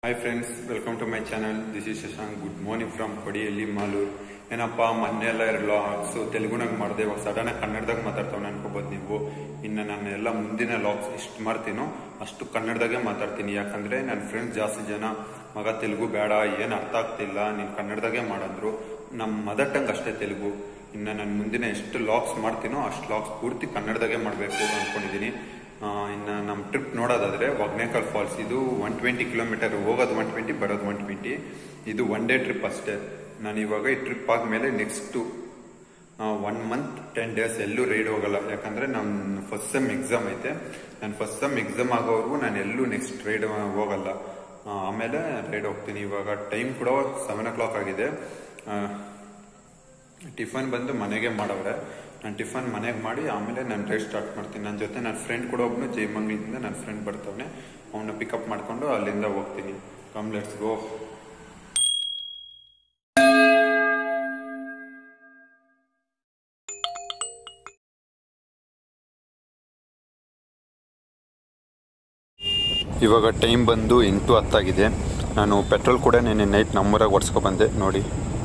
hi friends welcome to my channel this is Shashank good morning from ಕೊಡಿಯಲ್ಲಿ ಮಾಲೂರ್ ಏನಪ್ಪ ಮೊನ್ನೆ ಎಲ್ಲ ಲಾಗ್ಸ್ ತೆಲುಗುನಾಗ ಮಾಡಿದೆ ಇವಾಗ ಸಡನ್ ಆಗಿ ಕನ್ನಡದಾಗ ಮಾತಾಡ್ತಾವೆ ಅನ್ಕೋಬೋದು ನೀವು ಇನ್ನು ನಾನು ಎಲ್ಲ ಮುಂದಿನ ಲಾಗ್ಸ್ ಎಷ್ಟು ಮಾಡ್ತೀನೋ ಅಷ್ಟು ಕನ್ನಡದಾಗೆ ಮಾತಾಡ್ತೀನಿ ಯಾಕಂದ್ರೆ ನನ್ನ ಫ್ರೆಂಡ್ಸ್ ಜಾಸ್ತಿ ಜನ ಮಗ ತೆಲುಗು ಬೇಡ ಏನು ಅರ್ಥ ಆಗ್ತಿಲ್ಲ ನೀನು ಕನ್ನಡದಾಗೆ ಮಾಡಂದ್ರು ನಮ್ಮ ಮದರ್ ಟಂಗ್ ಅಷ್ಟೇ ತೆಲುಗು ಇನ್ನು ನಾನು ಮುಂದಿನ ಎಷ್ಟು ಲಾಗ್ಸ್ ಮಾಡ್ತೀನೋ ಅಷ್ಟು ಲಾಗ್ಸ್ ಪೂರ್ತಿ ಕನ್ನಡದಾಗೆ ಮಾಡಬೇಕು ಅನ್ಕೊಂಡಿದ್ದೀನಿ ಆ, ಇನ್ನು ನಮ್ಮ ಟ್ರಿಪ್ ನೋಡೋದಾದ್ರೆ ವಗ್ನೇಕಲ್ ಫಾಲ್ಸ್ ಇದು ಒನ್ ಟ್ವೆಂಟಿ ಕಿಲೋಮೀಟರ್ ಹೋಗೋದು ಒನ್ ಟ್ವೆಂಟಿ ಬರೋದು ಒನ್ ಟ್ವೆಂಟಿ ಇದು ಒನ್ ಡೇ ಟ್ರಿಪ್ ಅಷ್ಟೇ ನಾನು ಇವಾಗ ಈ ಟ್ರಿಪ್ ಆದ್ಮೇಲೆ next one month ten days ಎಲ್ಲೂ ರೈಡ್ ಹೋಗಲ್ಲ ಯಾಕಂದ್ರೆ ನನ್ನ ಫಸ್ಟ್ ಸೆಮ್ ಎಕ್ಸಾಮ್ ಐತೆ ನನ್ನ ಫಸ್ಟ್ ಸೆಮ್ ಎಕ್ಸಾಮ್ ಆಗೋವರೆಗೂ ನಾನು ಎಲ್ಲೂ ನೆಕ್ಸ್ಟ್ ರೈಡ್ ಹೋಗಲ್ಲ ಆ, ಆಮೇಲೆ ರೈಡ್ ಹೋಗ್ತೀನಿ ಇವಾಗ ಟೈಮ್ ಕೂಡ ಸೆವೆನ್ ಓ ಕ್ಲಾಕ್ ಆಗಿದೆ ಆ, ಟಿಫನ್ ಬಂದು ಮನೆಗೆ ಮಾಡವ್ರೆ ನಾನು ಟಿಫನ್ ಮನೆಗೆ ಮಾಡಿ ಆಮೇಲೆ ನಾನು ರೈಡ್ ಸ್ಟಾರ್ಟ್ ಮಾಡ್ತೀನಿ ನನ್ನ ಜೊತೆ ನನ್ನ ಫ್ರೆಂಡ್ ಕೂಡ ಒಬ್ಬನು ಜೈಮಂಗ್ಲಿಂದ ನನ್ನ ಫ್ರೆಂಡ್ ಬರ್ತಾವನೆ ಅವನ್ನ ಪಿಕಪ್ ಮಾಡ್ಕೊಂಡು ಅಲ್ಲಿಂದ ಹೋಗ್ತೀನಿ ಕಮ್ ಲೆಟ್ಸ್ ಗೋ ಇವಾಗ ಟೈಮ್ ಬಂದು ಎಂಟು ಹತ್ತಾಗಿದೆ ನಾನು ಪೆಟ್ರೋಲ್ ಕೂಡ ನೆನ್ನೆ ನೈಟ್ ನಮ್ಮೂರಾಗ ಓಡಿಸ್ಕೊ ಬಂದೆ ನೋಡಿ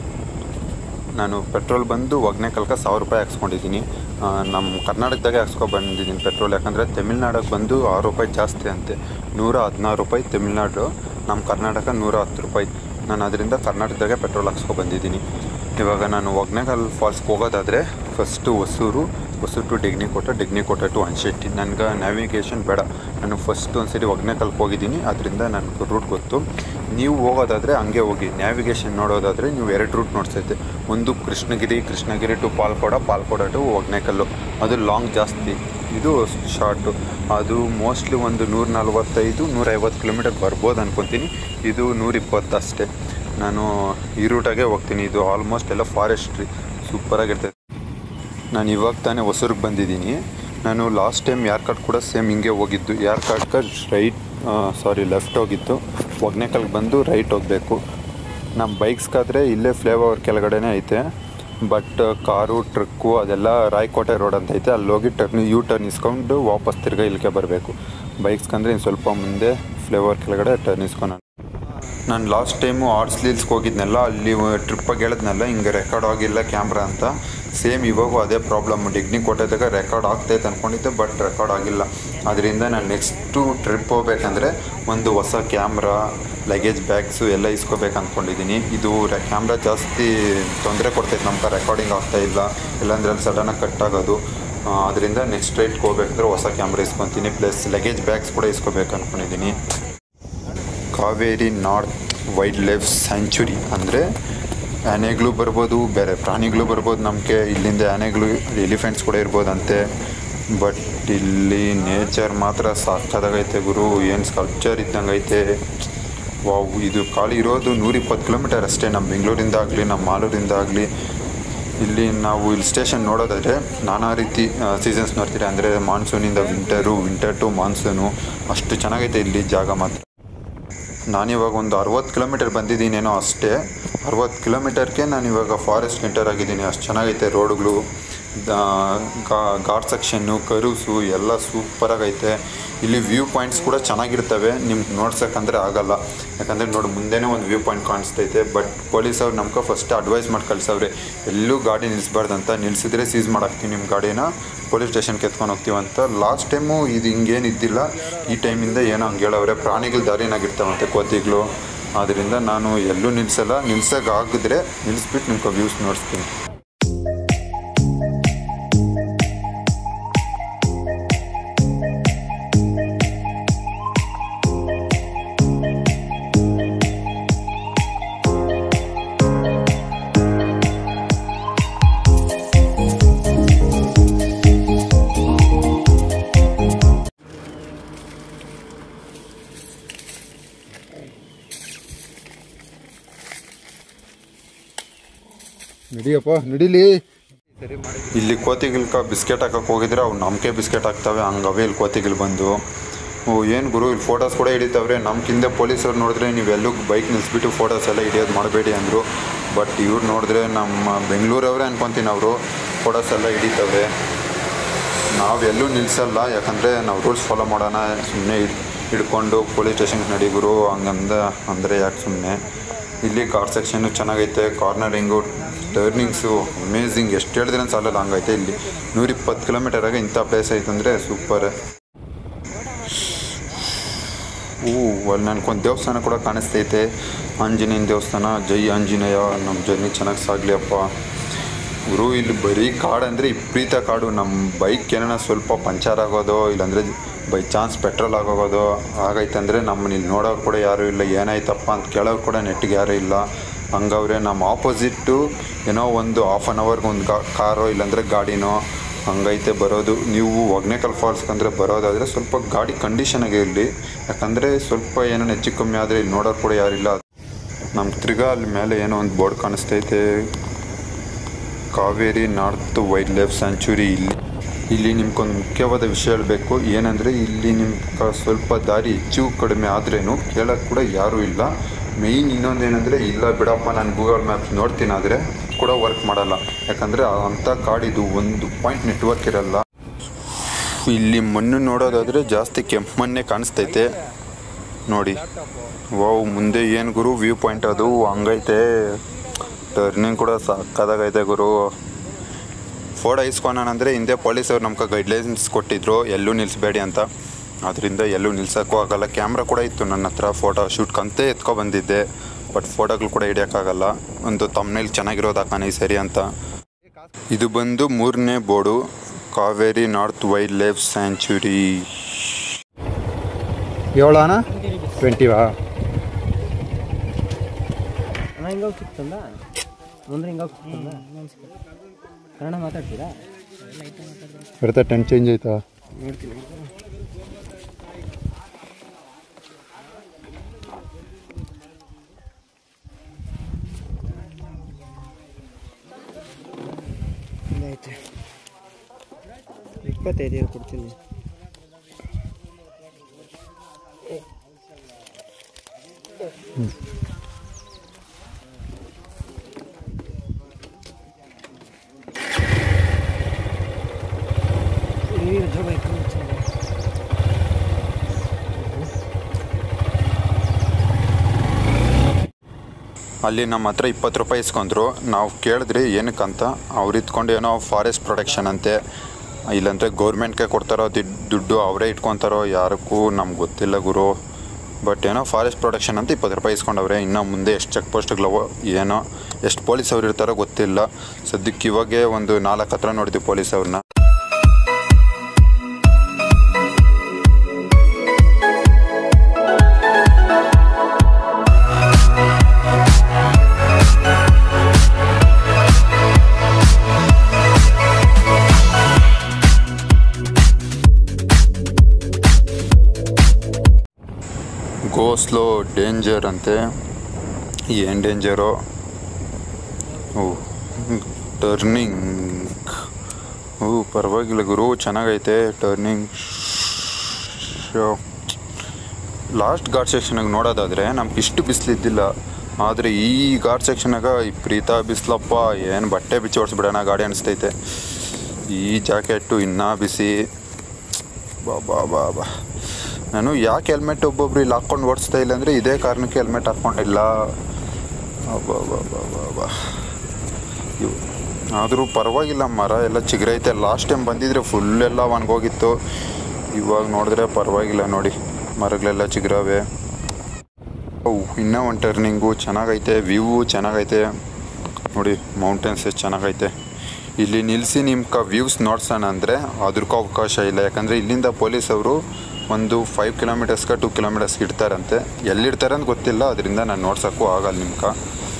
ನಾನು ಪೆಟ್ರೋಲ್ ಬಂದು ಒಗ್ನೆಕಲ್ಕ ಸಾವಿರ ರೂಪಾಯಿ ಹಾಕ್ಸ್ಕೊಂಡಿದ್ದೀನಿ ಆ, ನಮ್ಮ ಕರ್ನಾಟಕದಾಗೆ ಹಾಕ್ಸ್ಕೊ ಬಂದಿದ್ದೀನಿ ಪೆಟ್ರೋಲ್ ಯಾಕಂದರೆ ತಮಿಳ್ನಾಡಿಗೆ ಬಂದು ಆರು ರೂಪಾಯಿ ಜಾಸ್ತಿ ಅಂತೆ ನೂರ ಹದಿನಾರು ರೂಪಾಯಿ ತಮಿಳ್ನಾಡು ನಮ್ಮ ಕರ್ನಾಟಕ ನೂರ ಹತ್ತು ರೂಪಾಯಿ ನಾನು ಅದರಿಂದ ಕರ್ನಾಟಕದಾಗೆ ಪೆಟ್ರೋಲ್ ಹಾಕ್ಸ್ಕೊ ಬಂದಿದ್ದೀನಿ ಇವಾಗ ನಾನು ಒಗ್ನೆಕಲ್ ಫಾಲ್ಸ್ಗೆ ಹೋಗೋದಾದರೆ first Hosur Hosur to Denkanikottai Denkanikottai to Anchetty ನನಗೆ ನ್ಯಾವಿಗೇಷನ್ ಬೇಡ ನಾನು ಫಸ್ಟ್ ಒಂದ್ಸರಿ ಒಗ್ನೆಕಲ್ಗೆ ಹೋಗಿದ್ದೀನಿ ಅದರಿಂದ ನನಗೆ ರೂಟ್ ಗೊತ್ತು ನೀವು ಹೋಗೋದಾದರೆ ಹಂಗೆ ಹೋಗಿ ನ್ಯಾವಿಗೇಷನ್ ನೋಡೋದಾದರೆ ನೀವು ಎರಡು ರೂಟ್ ನೋಡ್ಸೈತೆ ಒಂದು ಕೃಷ್ಣಗಿರಿ ಕೃಷ್ಣಗಿರಿ ಟು ಪಾಲ್ಕೋಡ ಪಾಲ್ಕೋಡ ಟು ಒಗ್ನೆಕಲ್ಲು ಅದು ಲಾಂಗ್ ಜಾಸ್ತಿ ಇದು ಶಾರ್ಟು ಅದು ಮೋಸ್ಟ್ಲಿ ಒಂದು ನೂರ ನಲ್ವತ್ತೈದು ನೂರೈವತ್ತು ಕಿಲೋಮೀಟರ್ ಬರ್ಬೋದು ಅನ್ಕೊತೀನಿ ಇದು ನೂರಿಪ್ಪತ್ತು ಅಷ್ಟೇ ನಾನು ಈ ರೂಟಾಗೆ ಹೋಗ್ತೀನಿ ಇದು ಆಲ್ಮೋಸ್ಟ್ ಎಲ್ಲ ಫಾರೆಸ್ಟ್ರಿ ಸೂಪರಾಗಿರ್ತೈತೆ ನಾನು ಇವಾಗ ತಾನೇ ಹೊಸೂರಿಗೆ ಬಂದಿದ್ದೀನಿ ನಾನು ಲಾಸ್ಟ್ ಟೈಮ್ ಯಾರ್ ಕಾರ್ಡ್ ಕೂಡ ಸೇಮ್ ಹಿಂಗೆ ಹೋಗಿದ್ದು ಯಾರ್ ಕಾರ್ಡ್ಕ ರೈಟ್ ಸಾರಿ ಲೆಫ್ಟ್ ಹೋಗಿದ್ದು ಒಗ್ನೆಕಲ್ಗೆ ಬಂದು ರೈಟ್ ಹೋಗಬೇಕು ನಮ್ಮ ಬೈಕ್ಸ್ಗಾದರೆ ಇಲ್ಲೇ ಫ್ಲೇವರ್ ಕೆಳಗಡೆನೇ ಐತೆ ಬಟ್ ಕಾರು ಟ್ರಕ್ಕು ಅದೆಲ್ಲ ರಾಯಕೋಟೆ ರೋಡ್ ಅಂತ ಐತೆ ಅಲ್ಲಿ ಹೋಗಿ ಟರ್ನ್ ಯೂ ಟರ್ನ್ ಇಸ್ಕೊಂಡು ವಾಪಸ್ ತಿರ್ಗಾ ಇಲ್ಲಿಗೆ ಬರಬೇಕು ಬೈಕ್ಸ್ಗಂದ್ರೆ ಇನ್ನು ಸ್ವಲ್ಪ ಮುಂದೆ ಫ್ಲೇವರ್ ಕೆಳಗಡೆ ಟರ್ನ್ ಇಸ್ಕೊಂಡು ನಾನು ಲಾಸ್ಟ್ ಟೈಮು ಆರ್ಟ್ಸ್ ಲೀಲ್ಸ್ಗೆ ಹೋಗಿದ್ನಲ್ಲ ಅಲ್ಲಿ ಟ್ರಿಪ್ಪಾಗಿ ಹೇಳಿದ್ನಲ್ಲ ಹಿಂಗೆ ರೆಕಾರ್ಡ್ ಆಗಿಲ್ಲ ಕ್ಯಾಮ್ರಾ ಅಂತ ಸೇಮ್ ಇವಾಗೂ ಅದೇ ಪ್ರಾಬ್ಲಮ್ ಡಿಗ್ನಿ ಕೊಟ್ಟಿದ್ದಾಗ ರೆಕಾರ್ಡ್ ಆಗ್ತೈತೆ ಅಂದ್ಕೊಂಡಿದ್ದೆ ಬಟ್ ರೆಕಾರ್ಡ್ ಆಗಿಲ್ಲ ಅದರಿಂದ ನಾನು ನೆಕ್ಸ್ಟು ಟ್ರಿಪ್ ಹೋಗ್ಬೇಕಂದ್ರೆ ಒಂದು ಹೊಸ ಕ್ಯಾಮ್ರಾ ಲಗೇಜ್ ಬ್ಯಾಗ್ಸು ಎಲ್ಲ ಇಸ್ಕೋಬೇಕು ಅಂದ್ಕೊಂಡಿದ್ದೀನಿ ಇದು ಕ್ಯಾಮ್ರಾ ಜಾಸ್ತಿ ತೊಂದರೆ ಕೊಡ್ತೈತೆ ನಮ್ಗೆ ರೆಕಾರ್ಡಿಂಗ್ ಆಗ್ತಾ ಇಲ್ಲ ಇಲ್ಲಾಂದ್ರೆ ಅಲ್ಲಿ ಸಡನ್ನಾಗಿ ಕಟ್ ಆಗೋದು ಅದರಿಂದ ನೆಕ್ಸ್ಟ್ ರೈಟ್ಗೆ ಹೋಗ್ಬೇಕಂದ್ರೆ ಹೊಸ ಕ್ಯಾಮ್ರಾ ಇಸ್ಕೊತೀನಿ ಪ್ಲಸ್ ಲಗೇಜ್ ಬ್ಯಾಗ್ಸ್ ಕೂಡ ಇಸ್ಕೋಬೇಕು ಅಂದ್ಕೊಂಡಿದ್ದೀನಿ Kaveri north wildlife sanctuary ಅಂದರೆ ಆನೆಗಳು ಬರ್ಬೋದು ಬೇರೆ ಪ್ರಾಣಿಗಳು ಬರ್ಬೋದು ನಮಗೆ ಇಲ್ಲಿಂದ ಆನೆಗಳು ಎಲಿಫೆಂಟ್ಸ್ ಕೂಡ ಇರ್ಬೋದಂತೆ ಬಟ್ ಇಲ್ಲಿ ನೇಚರ್ ಮಾತ್ರ ಸಾಕಾದಾಗೈತೆ ಗುರು ಏನು ಸ್ಕಲ್ಪ್ಚರ್ ಇದ್ದಂಗೆ ಐತೆ ವಾವ್ ಇದು ಖಾಲಿ ಇರೋದು ನೂರಿಪ್ಪತ್ತು ಕಿಲೋಮೀಟರ್ ಅಷ್ಟೇ ನಮ್ಮ ಬೆಂಗಳೂರಿಂದ ಆಗಲಿ ನಮ್ಮ ಮಾಲೂರಿಂದ ಆಗಲಿ ಇಲ್ಲಿ ನಾವು ಇಲ್ಲಿ ಸ್ಟೇಷನ್ ನೋಡೋದಾದರೆ ನಾನಾ ರೀತಿ ಸೀಸನ್ಸ್ ನೋಡ್ತೀರಿ ಅಂದರೆ ಮಾನ್ಸೂನಿಂದ ವಿಂಟರು ವಿಂಟರ್ ಟು ಮಾನ್ಸೂನು ಅಷ್ಟು ಚೆನ್ನಾಗೈತೆ ಇಲ್ಲಿ ಜಾಗ ಮಾತ್ರ ನಾನಿವಾಗ ಒಂದು ಅರವತ್ತು ಕಿಲೋಮೀಟರ್ ಬಂದಿದ್ದೀನೇನೋ ಅಷ್ಟೇ ಅರವತ್ತು ಕಿಲೋಮೀಟರ್ಗೆ ನಾನು ಇವಾಗ ಫಾರೆಸ್ಟ್ ಎಂಟರ್ ಆಗಿದ್ದೀನಿ ಅಷ್ಟು ಚೆನ್ನಾಗೈತೆ ರೋಡ್ಗಳು ಘಾಟ್ ಸೆಕ್ಷನ್ನು ಕರುಸು ಎಲ್ಲ ಸೂಪರಾಗೈತೆ ಇಲ್ಲಿ ವ್ಯೂ ಪಾಯಿಂಟ್ಸ್ ಕೂಡ ಚೆನ್ನಾಗಿರ್ತವೆ ನಿಮ್ಗೆ ನೋಡ್ಸೋಕ್ಕಂದ್ರೆ ಆಗಲ್ಲ ಯಾಕಂದರೆ ನೋಡಿ ಮುಂದೆನೇ ಒಂದು ವ್ಯೂ ಪಾಯಿಂಟ್ ಕಾಣಿಸ್ತೈತೆ ಬಟ್ ಪೊಲೀಸವ್ರು ನಮ್ಗೆ ಫಸ್ಟ್ ಅಡ್ವೈಸ್ ಮಾಡಿ ಕಳ್ಸವ್ರೆ ಎಲ್ಲೂ ಗಾಡಿ ನಿಲ್ಲಿಸ್ಬಾರ್ದಂತ ನಿಲ್ಲಿಸಿದ್ರೆ ಸೀಸ್ ಮಾಡಾಕ್ತೀವಿ ನಿಮ್ಮ ಗಾಡಿನ ಪೊಲೀಸ್ ಸ್ಟೇಷನ್ಗೆ ಎತ್ಕೊಂಡು ಹೋಗ್ತೀವಂತ ಲಾಸ್ಟ್ ಟೈಮು ಇದು ಹಿಂಗೇನು ಇದ್ದಿಲ್ಲ ಈ ಟೈಮಿಂದ ಏನೋ ಹಂಗೆ ಹೇಳವ್ರೆ ಪ್ರಾಣಿಗಳು ದಾರಿನಾಗಿರ್ತಾವಂತೆ ಕೋತಿಗಳು ಆದ್ದರಿಂದ ನಾನು ಎಲ್ಲೂ ನಿಲ್ಲಿಸಲ್ಲ ನಿಲ್ಸೋಕೆ ಆಗಿದ್ರೆ ನಿಲ್ಲಿಸ್ಬಿಟ್ಟು ನಿಮ್ಗೆ ವ್ಯೂಸ್ ನೋಡಿಸ್ತೀನಿ ನಡಿಯಪ್ಪ ನಡಿಲಿ ಇಲ್ಲಿ ಕೋತಿಗಿಲ್ಕ ಬಿಸ್ಕೆಟ್ ಹಾಕಕ್ಕೆ ಹೋಗಿದ್ರೆ ಅವು ನಮ್ಗೆ ಬಿಸ್ಕೆಟ್ ಹಾಕ್ತವೆ ಹಂಗವೆ ಇಲ್ಲಿ ಕೋತಿಗಳು ಬಂದು ಓ ಏನು ಗುರು ಇಲ್ಲಿ ಫೋಟೋಸ್ ಕೂಡ ಹಿಡಿತವ್ರೆ ನಮ್ಗಿಂದ ಪೊಲೀಸರು ನೋಡಿದ್ರೆ ನೀವೆಲ್ಲೂ ಬೈಕ್ ನಿಲ್ಲಿಸ್ಬಿಟ್ಟು ಫೋಟೋಸ್ ಎಲ್ಲ ಹಿಡಿಯೋದು ಮಾಡಬೇಡಿ ಅಂದರು ಬಟ್ ಇವ್ರು ನೋಡಿದ್ರೆ ನಮ್ಮ ಬೆಂಗಳೂರವರೇ ಅನ್ಕೊತೀನಿ ಅವರು ಫೋಟೋಸ್ ಎಲ್ಲ ಹಿಡಿತವ್ರೆ ನಾವೆಲ್ಲೂ ನಿಲ್ಲಿಸಲ್ಲ ಯಾಕಂದರೆ ನಾವು ರೂಲ್ಸ್ ಫಾಲೋ ಮಾಡೋಣ ಸುಮ್ಮನೆ ಹಿಡ್ಕೊಂಡು ಪೊಲೀಸ್ ಸ್ಟೇಷನ್ಗೆ ನಡಿ ಗುರು ಹಂಗಂದ ಅಂದರೆ ಯಾಕೆ ಸುಮ್ಮನೆ ಇಲ್ಲಿ ಕಾರ್ ಸೆಕ್ಷನ್ನು ಚೆನ್ನಾಗೈತೆ ಕಾರ್ನರಿಂಗು ಟರ್ನಿಂಗ್ಸು ಅಮೇಝಿಂಗ್ ಎಷ್ಟು ಹೇಳಿದ್ರೆ ಸಾಲಲ್ಲ ಹಂಗೈತೆ ಇಲ್ಲಿ ನೂರಿಪ್ಪತ್ತು ಕಿಲೋಮೀಟರಾಗೆ ಇಂಥ ಪ್ಲೇಸ್ ಐತಂದರೆ ಸೂಪರ್ ಹೂ ಅಲ್ಲಿ ನನಗೊಂದು ದೇವಸ್ಥಾನ ಕೂಡ ಕಾಣಿಸ್ತೈತೆ ಆಂಜನೇಯನ ದೇವಸ್ಥಾನ ಜೈ ಆಂಜನೇಯ ನಮ್ಮ ಜರ್ನಿ ಚೆನ್ನಾಗಿ ಸಾಗಲಿ ಅಪ್ಪ ಗುರು ಇಲ್ಲಿ ಬರೀ ಕಾಡು ಅಂದರೆ ವಿಪರೀತ ಕಾಡು ನಮ್ಮ ಬೈಕ್ ಏನಾರ ಸ್ವಲ್ಪ ಪಂಚರ್ ಆಗೋದು ಇಲ್ಲಾಂದರೆ ಬೈ ಚಾನ್ಸ್ ಪೆಟ್ರೋಲ್ ಆಗೋಗೋದು ಆಗೈತಂದರೆ ನಮ್ಮನ್ನ ಇಲ್ಲಿ ನೋಡೋರು ಕೂಡ ಯಾರೂ ಇಲ್ಲ ಏನಾಯ್ತಪ್ಪ ಅಂತ ಕೇಳೋರು ಕೂಡ ನೆಟ್ಟಿಗೆ ಯಾರೂ ಇಲ್ಲ ಹಂಗವ್ರೆ ನಮ್ಮ ಆಪೋಸಿಟ್ಟು ಏನೋ ಒಂದು ಹಾಫ್ ಆನ್ ಅವರ್ಗೆ ಒಂದು ಗಾ ಕಾರೋ ಇಲ್ಲಾಂದರೆ ಗಾಡಿನೋ ಹಂಗೈತೆ ಬರೋದು ನೀವು ಒಗ್ನೇಕಲ್ ಫಾಲ್ಸ್ಗೆ ಅಂದರೆ ಬರೋದಾದರೆ ಸ್ವಲ್ಪ ಗಾಡಿ ಕಂಡೀಷನಾಗೆ ಇರಲಿ ಯಾಕಂದರೆ ಸ್ವಲ್ಪ ಏನೋ ಹೆಚ್ಚು ಕಮ್ಮಿ ಆದರೆ ಇಲ್ಲಿ ನೋಡೋರು ಕೂಡ ಯಾರಿಲ್ಲ ನಮ್ಗೆ ತಿರ್ಗಾ ಅಲ್ಲಿ ಮೇಲೆ ಏನೋ ಒಂದು ಬೋರ್ಡ್ ಕಾಣಿಸ್ತೈತೆ Kaveri north wildlife sanctuary ಇಲ್ಲಿ ಇಲ್ಲಿ ನಿಮ್ಗೊಂದು ಮುಖ್ಯವಾದ ವಿಷಯ ಹೇಳಬೇಕು ಏನಂದರೆ ಇಲ್ಲಿ ನಿಮ್ಗೆ ಸ್ವಲ್ಪ ದಾರಿ ಹೆಚ್ಚು ಕಡಿಮೆ ಆದ್ರೇನು ಕೇಳೋಕ್ಕೆ ಕೂಡ ಯಾರೂ ಇಲ್ಲ ಮೇಯ್ನ್ ಇನ್ನೊಂದೇನೆಂದರೆ ಇಲ್ಲ ಬಿಡಪ್ಪ ನಾನು ಗೂಗಲ್ ಮ್ಯಾಪ್ಸ್ ನೋಡ್ತೀನಿ ಆದರೆ ಕೂಡ ವರ್ಕ್ ಮಾಡಲ್ಲ ಯಾಕಂದರೆ ಅಂಥ ಕಾಡಿದು ಒಂದು ಪಾಯಿಂಟ್ ನೆಟ್ವರ್ಕ್ ಇರಲ್ಲ ಇಲ್ಲಿ ಮಣ್ಣು ನೋಡೋದಾದರೆ ಜಾಸ್ತಿ ಕೆಂಪು ಮಣ್ಣೆ ಕಾಣಿಸ್ತೈತೆ ನೋಡಿ ವಾವ್ ಮುಂದೆ ಏನು ಗುರು ವ್ಯೂ ಪಾಯಿಂಟ್ ಅದು ಹಂಗೈತೆ ಟರ್ನಿಂಗ್ ಕೂಡ ಸಕ್ಕದಾಗೈತೆ ಗುರು ಫೋಟೋ ಇಸ್ಕೊಳೋಣಂದರೆ ಹಿಂದೆ ಪೊಲೀಸವ್ರು ನಮ್ಗೆ ಗೈಡ್ಲೈನ್ಸ್ ಕೊಟ್ಟಿದ್ರು ಎಲ್ಲೂ ನಿಲ್ಲಿಸ್ಬೇಡಿ ಅಂತ ಅದರಿಂದ ಎಲ್ಲೂ ನಿಲ್ಸೋಕ್ಕೂ ಆಗಲ್ಲ ಕ್ಯಾಮ್ರಾ ಕೂಡ ಇತ್ತು ನನ್ನ ಹತ್ರ ಫೋಟೋ ಶೂಟ್ಕಂತೆ ಎತ್ಕೊ ಬಂದಿದ್ದೆ ಬಟ್ ಫೋಟೋಗಳು ಕೂಡ ಹಿಡಿಯೋಕ್ಕಾಗಲ್ಲ ಒಂದು ತಮ್ಮನೇಲಿ ಚೆನ್ನಾಗಿರೋದು ಹಾಕೋಣ ಈ ಸರಿ ಅಂತ ಇದು ಬಂದು ಮೂರನೇ board Kaveri north wildlife sanctuary ಏಳಾನ ಟ್ವೆಂಟಿವಾ ಅಣ್ಣ ಹಿಂಗೋಗಿ ಸಿಕ್ತಂದ ಮುಂದೆ ಹಿಂಗೋಗಿ ಸಿಕ್ತಂದ ಕನ್ನಡ ಮಾತಾಡ್ತೀರಾ ಬರ್ತಾ ಟೆನ್ ಚೇಂಜ್ ಆಯ್ತಾ ನೋಡ್ತೀನಿ ಇದಾಯ್ತು ಇಪ್ಪತ್ತೈದು ಕೊಡ್ತೀನಿ ನೀರು ಜೋಗ ಐತೆ ಅಲ್ಲಿ ನಮ್ಮ ಹತ್ರ ಇಪ್ಪತ್ತು ರೂಪಾಯಿ ಇಸ್ಕೊಂಡ್ರು ನಾವು ಕೇಳಿದ್ರಿ ಏನಕ್ಕಂತ ಅವ್ರು ಇತ್ಕೊಂಡು ಏನೋ ಫಾರೆಸ್ಟ್ ಪ್ರೊಟೆಕ್ಷನ್ ಅಂತೆ ಇಲ್ಲಾಂದರೆ ಗೌರ್ಮೆಂಟ್ಗೆ ಕೊಡ್ತಾರೋ ದುಡ್- ದುಡ್ಡು ಅವರೇ ಇಟ್ಕೊತಾರೋ ಯಾರಕ್ಕೂ ನಮ್ಗೆ ಗೊತ್ತಿಲ್ಲ ಗುರು ಬಟ್ ಏನೋ ಫಾರೆಸ್ಟ್ ಪ್ರೊಟೆಕ್ಷನ್ ಅಂತ ಇಪ್ಪತ್ತು ರೂಪಾಯಿ ಇಸ್ಕೊಂಡವ್ರೆ ಇನ್ನು ಮುಂದೆ ಎಷ್ಟು ಚೆಕ್ ಪೋಸ್ಟ್ಗಳವೋ ಏನೋ ಎಷ್ಟು ಪೊಲೀಸ್ ಅವ್ರು ಇರ್ತಾರೋ ಗೊತ್ತಿಲ್ಲ ಸದ್ಯಕ್ಕೆ ಇವಾಗೆ ಒಂದು ನಾಲ್ಕು ಹತ್ರ ನೋಡಿದ್ವಿ ಪೊಲೀಸ್ ಅವ್ರನ್ನ ಗೋ ಸ್ಲೋ ಡೇಂಜರ್ ಅಂತೆ ಏನು ಡೇಂಜರು ಓ ಟರ್ನಿಂಗ್ ಓ ಪರವಾಗಿಲ್ಲ ಗುರು ಚೆನ್ನಾಗೈತೆ ಟರ್ನಿಂಗ್ ಲಾಸ್ಟ್ ಘಾಟ್ ಸೆಕ್ಷನಾಗ ನೋಡೋದಾದರೆ ನಮ್ಗೆ ಇಷ್ಟು ಬಿಸಿಲಿದ್ದಿಲ್ಲ ಆದರೆ ಈ ಘಾಟ್ ಸೆಕ್ಷನಾಗ ವಿಪರೀತ ಬಿಸಿಲಪ್ಪ ಏನು ಬಟ್ಟೆ ಬಿಚ್ಚಿ ಓಡಿಸ್ಬಿಡೋಣ ಗಾಡಿ ಅನಿಸ್ತೈತೆ ಈ ಜಾಕೆಟು ಇನ್ನೂ ಬಿಸಿ ಬಾ ಬಾ ಬಾ ಬಾ ನಾನು ಯಾಕೆ ಹೆಲ್ಮೆಟ್ ಒಬ್ಬೊಬ್ರು ಇಲ್ಲಿ ಹಾಕ್ಕೊಂಡು ಓಡಿಸ್ತಾ ಇಲ್ಲ ಅಂದರೆ ಇದೇ ಕಾರಣಕ್ಕೆ ಹೆಲ್ಮೆಟ್ ಹಾಕ್ಕೊಂಡಿಲ್ಲ ಬಾ ಇವು ಆದರೂ ಪರವಾಗಿಲ್ಲ ಮರ ಎಲ್ಲ ಚಿಗುರೈತೆ ಲಾಸ್ಟ್ ಟೈಮ್ ಬಂದಿದ್ರೆ ಫುಲ್ ಎಲ್ಲ ಒಣಗೋಗಿತ್ತು ಇವಾಗ ನೋಡಿದ್ರೆ ಪರವಾಗಿಲ್ಲ ನೋಡಿ ಮರಗಳೆಲ್ಲ ಚಿಗುರವೆ ಅವು ಇನ್ನೂ ಒಂದು ಟರ್ನಿಂಗು ಚೆನ್ನಾಗೈತೆ ವ್ಯೂ ಚೆನ್ನಾಗೈತೆ ನೋಡಿ ಮೌಂಟೇನ್ಸ್ ಎಷ್ಟು ಚೆನ್ನಾಗೈತೆ ಇಲ್ಲಿ ನಿಲ್ಲಿಸಿ ನಿಮ್ಗೆ ವ್ಯೂಸ್ ನೋಡ್ಸೋಣ ಅಂದರೆ ಅದಕ್ಕೂ ಅವಕಾಶ ಇಲ್ಲ ಯಾಕಂದರೆ ಇಲ್ಲಿಂದ ಪೊಲೀಸವರು ಒಂದು ಫೈವ್ ಕಿಲೋಮೀಟರ್ಸ್ಗೆ ಟು ಕಿಲೋಮೀಟರ್ಸ್ಗೆ ಇಡ್ತಾರಂತೆ ಎಲ್ಲಿಡ್ತಾರೆ ಅಂತ ಗೊತ್ತಿಲ್ಲ ಅದರಿಂದ ನಾನು ನೋಡ್ಸೋಕ್ಕೂ ಆಗಲ್ಲ ನಿಮ್ಗೆ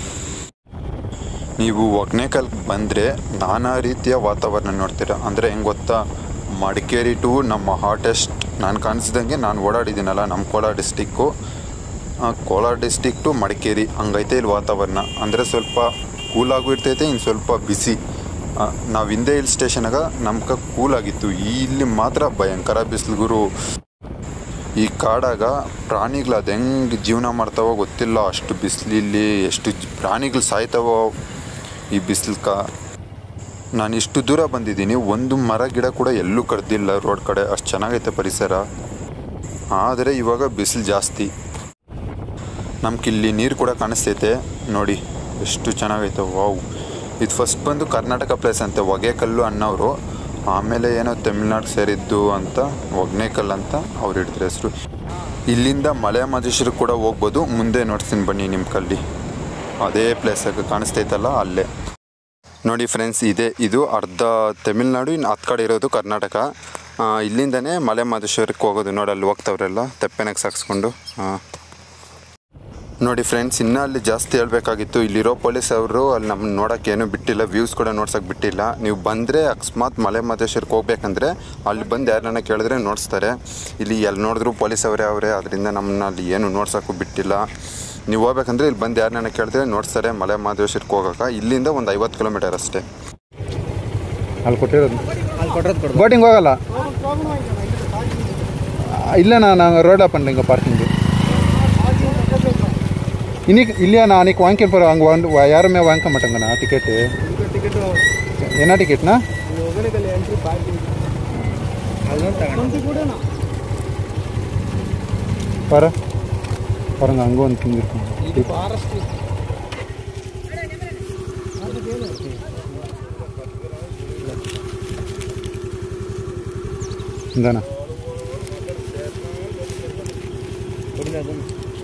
ನೀವು ಒಗ್ನೇಕಲ್ಗೆ ಬಂದರೆ ನಾನಾ ರೀತಿಯ ವಾತಾವರಣ ನೋಡ್ತೀರ ಅಂದರೆ ಹೆಂಗೆ ಗೊತ್ತಾ ಮಡಿಕೇರಿ ಟು ನಮ್ಮ ಹಾಟೆಸ್ಟ್ ನಾನು ಕಾಣಿಸ್ದಂಗೆ ನಾನು ಓಡಾಡಿದ್ದೀನಲ್ಲ ನಮ್ಮ ಕೋಲಾರ ಡಿಸ್ಟಿಕ್ಕು ಆ, ಕೋಲಾರ ಡಿಸ್ಟಿಕ್ ಟು ಮಡಿಕೇರಿ ಹಂಗೈತೆ ಇಲ್ಲಿ ವಾತಾವರಣ ಅಂದರೆ ಸ್ವಲ್ಪ ಕೂಲಾಗೂ ಇರ್ತೈತೆ ಇನ್ನು ಸ್ವಲ್ಪ ಬಿಸಿ ನಾವು ಹಿಂದೆ ಹಿಲ್ ಸ್ಟೇಷನಾಗ ನಮ್ಗೆ ಕೂಲಾಗಿತ್ತು ಈ ಇಲ್ಲಿ ಮಾತ್ರ ಭಯಂಕರ ಬಿಸಿಲು ಗುರು ಈ ಕಾಡಾಗ ಪ್ರಾಣಿಗಳು ಅದು ಹೆಂಗೆ ಜೀವನ ಮಾಡ್ತಾವೋ ಗೊತ್ತಿಲ್ಲ ಅಷ್ಟು ಬಿಸಿಲಿಲ್ಲಿ ಎಷ್ಟು ಜ್- ಪ್ರಾಣಿಗಳು ಸಾಯ್ತಾವೋ ಈ ಬಿಸಿಲ್ಕ ನಾನು ಇಷ್ಟು ದೂರ ಬಂದಿದ್ದೀನಿ ಒಂದು ಮರ ಗಿಡ ಕೂಡ ಎಲ್ಲೂ ಕಡ್ದಿಲ್ಲ ರೋಡ್ ಕಡೆ ಅಷ್ಟು ಚೆನ್ನಾಗೈತೆ ಪರಿಸರ ಆದರೆ ಇವಾಗ ಬಿಸಿಲು ಜಾಸ್ತಿ ನಮ್ಗಿಲ್ಲಿ ನೀರು ಕೂಡ ಕಾಣಿಸ್ತೈತೆ ನೋಡಿ ಎಷ್ಟು ಚೆನ್ನಾಗೈತೆ ವಾವ್ ಇದು ಫಸ್ಟ್ ಬಂದು ಕರ್ನಾಟಕ ಪ್ಲೇಸ್ ಅಂತೆ ಹೊಗೆಕಲ್ಲು ಅನ್ನೋರು ಆಮೇಲೆ ಏನೋ ತಮಿಳ್ನಾಡು ಸೇರಿದ್ದು ಅಂತ ಒಗ್ನೇಕಲ್ ಅಂತ ಅವ್ರು ಹಿಡಿದ್ರೆ ಹೆಸರು ಇಲ್ಲಿಂದ ಮಲೆ ಮಹದೇಶ್ವರ ಕೂಡ ಹೋಗ್ಬೋದು ಮುಂದೆ ನೋಡ್ತೀನಿ ಬನ್ನಿ ನಿಮ್ಮ ಕಲ್ಲಿ ಅದೇ ಪ್ಲೇಸಾಗ ಕಾಣಿಸ್ತೈತಲ್ಲ ಅಲ್ಲೇ ನೋಡಿ ಫ್ರೆಂಡ್ಸ್ ಇದೆ ಇದು ಅರ್ಧ ತಮಿಳ್ನಾಡು ಇನ್ನು ಹತ್ತು ಕಡೆ ಇರೋದು ಕರ್ನಾಟಕ ಆ, ಇಲ್ಲಿಂದನೇ ಮಲೆ ಮಹದೇಶ್ವರಕ್ಕೆ ಹೋಗೋದು ನೋಡಿ ಅಲ್ಲಿ ಹೋಗ್ತಾವ್ರೆಲ್ಲ ತೆಪ್ಪೆನಾಗ ಸಾಕ್ಸ್ಕೊಂಡು ಹಾಂ ನೋಡಿ ಫ್ರೆಂಡ್ಸ್ ಇನ್ನೂ ಅಲ್ಲಿ ಜಾಸ್ತಿ ಹೇಳಬೇಕಾಗಿತ್ತು ಇಲ್ಲಿರೋ ಪೊಲೀಸ್ ಅವರು ಅಲ್ಲಿ ನಮ್ಮನ್ನ ನೋಡೋಕೆ ಏನೂ ಬಿಟ್ಟಿಲ್ಲ ವ್ಯೂಸ್ ಕೂಡ ನೋಡ್ಸೋಕೆ ಬಿಟ್ಟಿಲ್ಲ ನೀವು ಬಂದರೆ ಅಕಸ್ಮಾತ್ ಮಲೆ ಮಹದೇಶ್ವರಕ್ಕೆ ಹೋಗ್ಬೇಕಂದ್ರೆ ಅಲ್ಲಿ ಬಂದು ಯಾರನ್ನ ಕೇಳಿದ್ರೆ ನೋಡಿಸ್ತಾರೆ ಇಲ್ಲಿ ಎಲ್ಲಿ ನೋಡಿದ್ರು ಪೊಲೀಸ್ ಅವರೇ ಅವರೇ ಅದರಿಂದ ನಮ್ಮನ್ನ ಅಲ್ಲಿ ಏನು ನೋಡ್ಸೋಕ್ಕೂ ಬಿಟ್ಟಿಲ್ಲ ನೀವು ಹೋಗ್ಬೇಕಂದ್ರೆ ಇಲ್ಲಿ ಬಂದು ಯಾರನ್ನ ಕೇಳಿದ್ರೆ ನೋಡಿಸ್ತಾರೆ ಮಲೆ ಮಹದೇಶ್ವರಕ್ಕೆ ಹೋಗೋಕೆ ಇಲ್ಲಿಂದ ಒಂದು ಐವತ್ತು ಕಿಲೋಮೀಟರ್ ಅಷ್ಟೇ ಅಲ್ಲಿ ಕೊಟ್ಟಿರೋದು ಅಲ್ಲಿ ಕೊಟ್ಟದ್ದು ಕೊಡ್ಬೋದು ಬೋಟಿಂಗ್ ಹೋಗಲ್ಲ ಇಲ್ಲ ನಾನು ರೋಡ್ ಆಪನ್ ಹಿಂಗೆ ಪಾರ್ಕಿಂಗ್ இன்னைக்கு இல்லையா நான் அன்றைக்கி வாங்கிக்க போகிறேன் அங்கே வந்து யாருமே வாங்கிக்க மாட்டாங்கண்ணா டிக்கெட்டு ಟಿಕೆಟು என்ன டிக்கெட்னா ಒಗಣಕಲ್ಲಿ ಎಂಟ್ರಿ ಪಾರ್ಕಿಂಗ್ ಅಲ್ಲಿ ತಗೊಂಡು பாரு பாருங்க அங்கே வந்து திங்கிருக்கோம் ಇದು ಫಾರೆಸ್ಟ್ இந்தாண்ணா ಕೊಡಿದ ಅದನ್ನು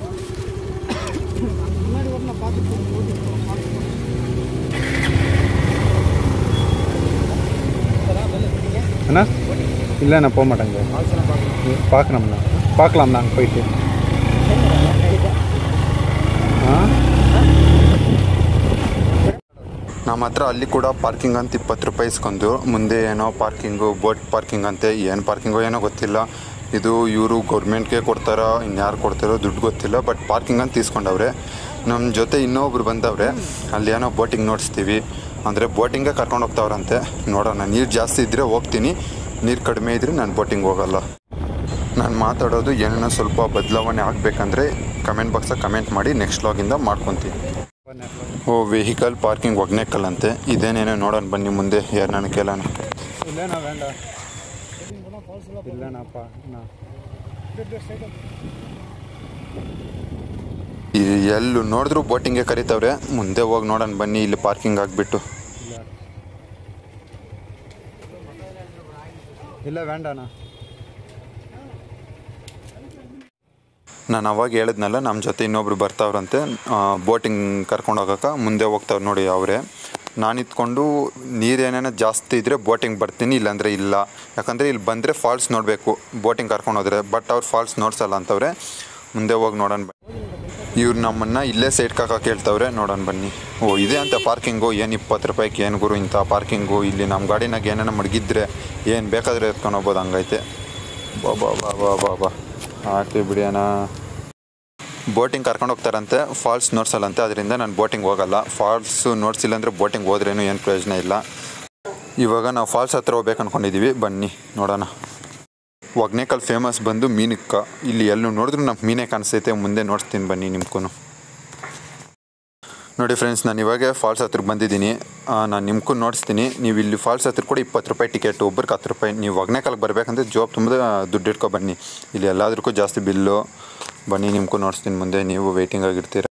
அண்ணா இல்லை நான் போக மாட்டேங்க பார்க்கணும்ண்ணா பார்க்கலாம்ண்ணா அங்கே போயிட்டு ஆ ನಮ್ಮ ಹತ್ರ ಅಲ್ಲಿ ಕೂಡ ಪಾರ್ಕಿಂಗ್ ಅಂತ ಇಪ್ಪತ್ತು ರೂಪಾಯಿ ಇಸ್ಕೊಂಡು ಮುಂದೆ ಏನೋ ಪಾರ್ಕಿಂಗು ಬೋಟ್ ಪಾರ್ಕಿಂಗ್ ಅಂತೆ ಏನು ಪಾರ್ಕಿಂಗೋ ಏನೋ ಗೊತ್ತಿಲ್ಲ ಇದು ಇವರು ಗೌರ್ಮೆಂಟ್ಗೆ ಕೊಡ್ತಾರೋ ಇನ್ಯಾರು ಕೊಡ್ತಾರೋ ದುಡ್ಡು ಗೊತ್ತಿಲ್ಲ ಬಟ್ ಪಾರ್ಕಿಂಗ್ ಅಂತ ಇಸ್ಕೊಂಡವ್ರೆ ನಮ್ಮ ಜೊತೆ ಇನ್ನೊಬ್ರು ಬಂದವ್ರೆ ಅಲ್ಲಿ ಏನೋ ಬೋಟಿಂಗ್ ನೋಡಿಸ್ತೀವಿ ಅಂದರೆ ಬೋಟಿಂಗೇ ಕರ್ಕೊಂಡು ಹೋಗ್ತಾವ್ರಂತೆ ನೋಡೋಣ ನೀರು ಜಾಸ್ತಿ ಇದ್ದರೆ ಹೋಗ್ತೀನಿ ನೀರು ಕಡಿಮೆ ಇದ್ದರೆ ನಾನು ಬೋಟಿಂಗ್ ಹೋಗಲ್ಲ ನಾನು ಮಾತಾಡೋದು ಏನೋ ಸ್ವಲ್ಪ ಬದಲಾವಣೆ ಆಗಬೇಕಂದ್ರೆ ಕಮೆಂಟ್ ಬಾಕ್ಸಾಗ ಕಮೆಂಟ್ ಮಾಡಿ ನೆಕ್ಸ್ಟ್ ಲಾಗಿಂದ ಮಾಡ್ಕೊತೀನಿ ಓ ವೆಹಿಕಲ್ ಪಾರ್ಕಿಂಗ್ ಒಗ್ನೇಕಲ್ ಅಂತೆ ಇದೇನೇನೋ ನೋಡೋಣ ಬನ್ನಿ ಮುಂದೆ ಯಾರು ನಾನು ಕೇಳೋಣ இல்லைண்ணா வேண்டாம் இல்லைண்ணாப்பா அண்ணா ಈ ಎಲ್ಲೂ ನೋಡಿದ್ರು ಬೋಟಿಂಗ್ಗೆ ಕರಿತಾವ್ರೆ ಮುಂದೆ ಹೋಗಿ ನೋಡೋಣ ಬನ್ನಿ ಇಲ್ಲಿ ಪಾರ್ಕಿಂಗ್ ಆಗಿಬಿಟ್ಟು ಇಲ್ಲ ಇಲ್ಲ வேண்டாண்ணா ನಾನು ಅವಾಗ ಹೇಳಿದ್ನಲ್ಲ ನಮ್ಮ ಜೊತೆ ಇನ್ನೊಬ್ರು ಬರ್ತಾವ್ರಂತೆ ಬೋಟಿಂಗ್ ಕರ್ಕೊಂಡು ಹೋಗೋಕೆ ಮುಂದೆ ಹೋಗ್ತಾವ್ರು ನೋಡಿ ಅವರೇ ನಾನು ಇತ್ಕೊಂಡು ನೀರೇನೇನೋ ಜಾಸ್ತಿ ಇದ್ದರೆ ಬೋಟಿಂಗ್ ಬರ್ತೀನಿ ಇಲ್ಲಾಂದರೆ ಇಲ್ಲ ಯಾಕಂದರೆ ಇಲ್ಲಿ ಬಂದರೆ ಫಾಲ್ಸ್ ನೋಡಬೇಕು ಬೋಟಿಂಗ್ ಕರ್ಕೊಂಡು ಹೋದ್ರೆ ಬಟ್ ಅವ್ರು ಫಾಲ್ಸ್ ನೋಡ್ಸಲ್ಲ ಅಂತವ್ರೆ ಮುಂದೆ ಹೋಗಿ ನೋಡೋಣ ಬನ್ನಿ ಇವ್ರು ನಮ್ಮನ್ನು ಇಲ್ಲೇ ಸೈಡ್ ಕಾಕಕ್ಕೆ ಹೇಳ್ತವ್ರೆ ನೋಡೋಣ ಬನ್ನಿ ಓ ಇದೆ ಅಂತ ಪಾರ್ಕಿಂಗು ಏನು ಇಪ್ಪತ್ತು ರೂಪಾಯಿಗೆ ಏನು ಗುರು ಇಂಥ ಪಾರ್ಕಿಂಗು ಇಲ್ಲಿ ನಮ್ಮ ಗಾಡಿನಾಗ ಏನೇನೋ ಮಡಗಿದ್ರೆ ಏನು ಬೇಕಾದರೆ ಎತ್ಕೊಂಡು ಹೋಗ್ಬೋದು ಹಂಗೈತೆ ಬಾ ಬಾ ಬಾ ಬಾ ಬಾ ಬಾ ಹಾಕಿ ಬಿಡಿ ಅಣ್ಣ ಬೋಟಿಂಗ್ ಕರ್ಕೊಂಡು ಹೋಗ್ತಾರಂತೆ ಫಾಲ್ಸ್ ನೋಡ್ಸಲ್ಲಂತೆ ಅದರಿಂದ ನಾನು ಬೋಟಿಂಗ್ ಹೋಗಲ್ಲ ಫಾಲ್ಸ್ ನೋಡ್ಸಿಲ್ಲ ಅಂದರೆ ಬೋಟಿಂಗ್ ಹೋದ್ರೇನು ಏನು ಪ್ರಯೋಜನ ಇಲ್ಲ ಇವಾಗ ನಾವು ಫಾಲ್ಸ್ ಹತ್ರ ಹೋಗ್ಬೇಕು ಅನ್ಕೊಂಡಿದ್ದೀವಿ ಬನ್ನಿ ನೋಡೋಣ ಒಗ್ನೇಕಲ್ ಫೇಮಸ್ ಬಂದು ಮೀನಕ್ಕ ಇಲ್ಲಿ ಎಲ್ಲೂ ನೋಡಿದ್ರು ನಮ್ಗೆ ಮೀನೇ ಕಾಣಿಸ್ತೈತೆ ಮುಂದೆ ನೋಡ್ತೀನಿ ಬನ್ನಿ ನಿಮ್ಗೂ ನೋಡಿ ಫ್ರೆಂಡ್ಸ್ ನಾನು ಇವಾಗ ಫಾಲ್ಸ್ ಹತ್ರಕ್ಕೆ ಬಂದಿದ್ದೀನಿ ನಾನು ನಿಮ್ಗೂ ನೋಡಿಸ್ತೀನಿ ನೀವು ಇಲ್ಲಿ ಫಾಲ್ಸ್ ಹತ್ರ ಕೂಡ ಇಪ್ಪತ್ತು ರೂಪಾಯಿ ಟಿಕೆಟ್ ಒಬ್ರಿಗೆ ಹತ್ತು ರೂಪಾಯಿ ನೀವು ಒಗ್ನೇಕಲ್ಗೆ ಬರ್ಬೇಕಂದ್ರೆ ಜಾಬ್ ತುಂಬ ದುಡ್ಡು ಇಟ್ಕೊ ಬನ್ನಿ ಇಲ್ಲಿ ಎಲ್ಲದಕ್ಕೂ ಜಾಸ್ತಿ ಬಿಲ್ಲು ಬನ್ನಿ ನಿಮ್ಗೂ ನೋಡಿಸ್ತೀನಿ ಮುಂದೆ ನೀವು ವೆಯ್ಟಿಂಗ್ ಆಗಿರ್ತೀರ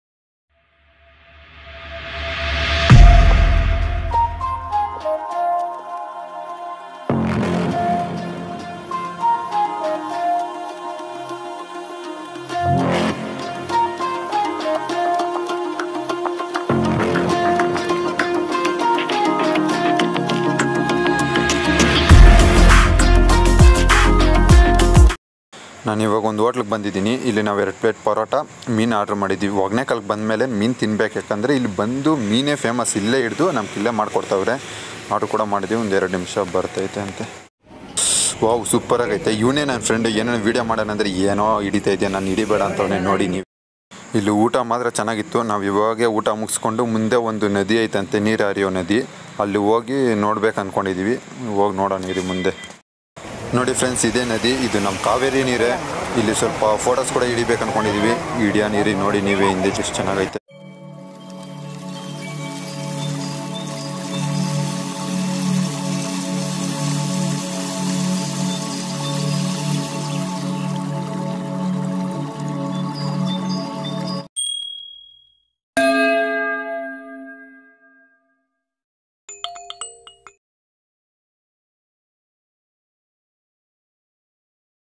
ನಾನು ಇವಾಗ ಒಂದು ಹೋಟ್ಲಿಗೆ ಬಂದಿದ್ದೀನಿ ಇಲ್ಲಿ ನಾವು ಎರಡು ಪ್ಲೇಟ್ ಪರೋಟ ಮೀನು ಆರ್ಡ್ರ್ ಮಾಡಿದ್ದೀವಿ ಒಗ್ನೇಕಲ್ಗೆ ಬಂದಮೇಲೆ ಮೀನು ತಿನ್ಬೇಕು ಯಾಕಂದರೆ ಇಲ್ಲಿ ಬಂದು ಮೀನೇ ಫೇಮಸ್ ಇಲ್ಲೇ ಹಿಡಿದು ನಮ್ಗೆ ಇಲ್ಲೇ ಮಾಡಿಕೊಡ್ತಾವ್ರೆ ಆರ್ಡ್ರ್ ಕೂಡ ಮಾಡಿದ್ದೀವಿ ಒಂದು ಎರಡು ನಿಮಿಷ ಬರ್ತೈತೆ ಅಂತೆ ವಾವ್ ಸೂಪರ್ ಆಗೈತೆ ಇವನೇ ನನ್ನ ಫ್ರೆಂಡ್ ಏನೋ ವೀಡಿಯೋ ಮಾಡೋಣ ಅಂದರೆ ಏನೋ ಹಿಡಿತಾ ಇದೆಯಾ ನಾನು ಹಿಡಿಬೇಡ ಅಂತವನೇ ನೋಡಿ ನೀವು ಇಲ್ಲಿ ಊಟ ಮಾತ್ರ ಚೆನ್ನಾಗಿತ್ತು ನಾವು ಇವಾಗೆ ಊಟ ಮುಗಿಸ್ಕೊಂಡು ಮುಂದೆ ಒಂದು ನದಿ ಐತಂತೆ ನೀರು ಹರಿಯೋ ನದಿ ಅಲ್ಲಿ ಹೋಗಿ ನೋಡ್ಬೇಕು ಅಂದ್ಕೊಂಡಿದ್ದೀವಿ ಹೋಗಿ ನೋಡೋಣ ಇರಿ ಮುಂದೆ ನೋಡಿ ಫ್ರೆಂಡ್ಸ್ ಇದೇ ನದಿ ಇದು ನಮ್ಮ ಕಾವೇರಿ ನೀರೇ ಇಲ್ಲಿ ಸ್ವಲ್ಪ ಫೋಟೋಸ್ ಕೂಡ ಹಿಡಿಬೇಕು ಅಂದ್ಕೊಂಡಿದ್ದೀವಿ ಹಿಡಿಯೋ ನೀರಿ ನೋಡಿ ನೀವೇ ಹಿಂದೆ ಎಷ್ಟು ಚೆನ್ನಾಗೈತೆ